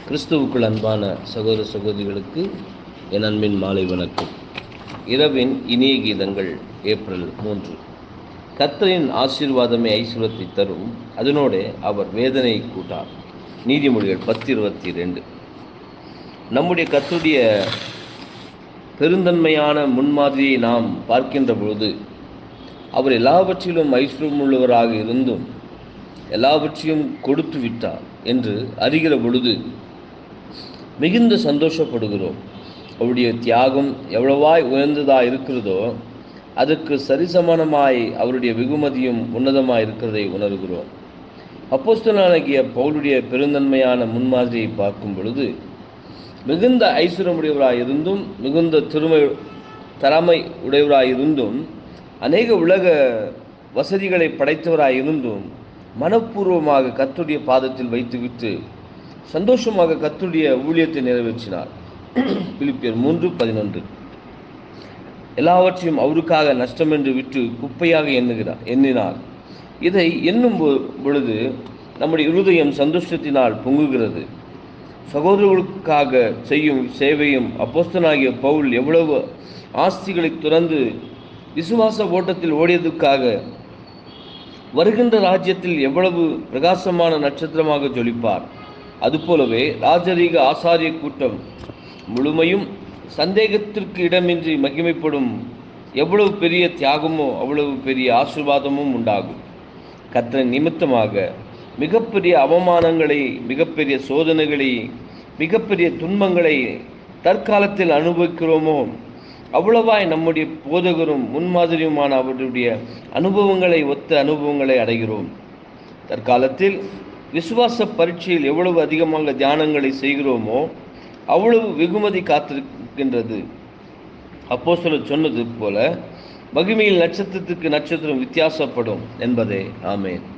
கிறிஸ்துவுக்குள் அன்பான சகோதர சகோதரிகளுக்கு என் அன்பின் மாலை வணக்கம் இரவின் இனிய கீதங்கள் ஏப்ரல் மூன்று கர்த்தரின் ஆசீர்வாதமே ஐஸ்வரத்தை தரும் அதனோடு அவர் வேதனை கூட்டார் நீதிமொழிகள் பத்து இருபத்தி ரெண்டு நம்முடைய கர்த்தருடைய பெருந்தன்மையான முன்மாதிரியை நாம் பார்க்கின்ற பொழுது அவர் எல்லாவற்றிலும் ஐஸ்வரம் உள்ளவராக இருந்தும் எல்லாவற்றையும் கொடுத்து விட்டார் என்று அறிகிற பொழுது மிகுந்த சந்தோஷப்படுகிறோம் அவருடைய தியாகம் எவ்வளவாய் உயர்ந்ததாக இருக்கிறதோ அதற்கு சரிசமானமாய் அவருடைய வெகுமதியும் உன்னதமாய் இருக்கிறதை உணர்கிறோம் அப்போஸ்தலனாகிய பவுலுடைய பெருந்தன்மையான முன்மாதிரியை பார்க்கும் பொழுது மிகுந்த ஐஸ்வரமுடையவராய் இருந்தும் மிகுந்த திருமை திறமை உடையவராய் இருந்தும் அநேக உலக வசதிகளை படைத்தவராய் இருந்தும் மனப்பூர்வமாக கத்துடைய பாதத்தில் வைத்துவிட்டு சந்தோஷமாக கத்துடைய ஊழியத்தை நிறைவேற்றினார் பிலிப்பியர் மூன்று பதினொன்று எல்லாவற்றையும் அவருக்காக நஷ்டம் என்று விட்டு குப்பையாக எண்ணுகிறார் எண்ணினார் இதை எண்ணும் பொழுது நம்முடைய இருதயம் சந்தோஷத்தினால் பொங்குகிறது சகோதரர்களுக்காக செய்யும் சேவையும் அப்போஸ்தனாகிய பவுல் எவ்வளவு ஆஸ்திகளை துறந்து விசுவாச ஓட்டத்தில் ஓடியதுக்காக வருகின்ற ராஜ்யத்தில் எவ்வளவு பிரகாசமான நட்சத்திரமாக ஜொலிப்பார் அதுபோலவே ராஜரீக ஆசாரிய கூட்டம் முழுமையும் சந்தேகத்திற்கு இடமின்றி மகிமைப்படும் எவ்வளவு பெரிய தியாகமோ அவ்வளவு பெரிய ஆசிர்வாதமும் உண்டாகும் கத்தனை நிமித்தமாக மிகப்பெரிய அவமானங்களை மிகப்பெரிய சோதனைகளை மிகப்பெரிய துன்பங்களை தற்காலத்தில் அனுபவிக்கிறோமோ அவ்வளவாய் நம்முடைய போதகரும் முன்மாதிரியுமான அவருடைய அனுபவங்களை ஒத்த அனுபவங்களை அடைகிறோம் தற்காலத்தில் விசுவாச பரீட்சையில் எவ்வளவு அதிகமாக தியானங்களை செய்கிறோமோ அவ்வளவு வெகுமதி காத்திருக்கின்றது அப்போ சொல்ல சொன்னது போல மகிமையில் நட்சத்திரத்துக்கு நட்சத்திரம் வித்தியாசப்படும் என்பதே ஆமேன்